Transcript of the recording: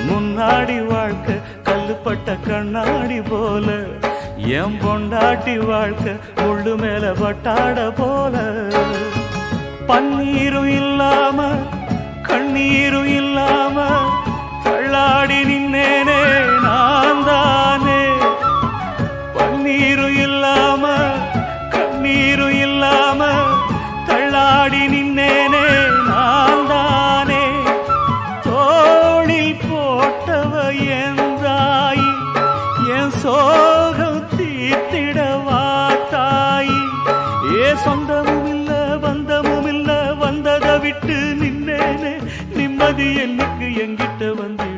முன்னாடி வாழ்க்கை கல்லுப்பட்ட கண்ணாடி போல என் பொண்டாட்டி வாழ்க்கை முள்ளு மேல பட்டாட போல பன்னீரும் இல்லாம கண்ணீரும் இல்லாம தள்ளாடி நின்னேனே நான் தானே பன்னீரும் இல்லாம கண்ணீரும் இல்லாம தள்ளாடி நின்னேனே நான் தானே தோளில் போட்டவ என் தாயி என் சோகம் தீர்த்திடவா தாயி ஏ சொந்தமும் இல்ல பந்தமும் இல்ல வந்ததை விட்டு நின்னேனே நிம்மதி என்னைக்கு எங்கிட்ட வந்து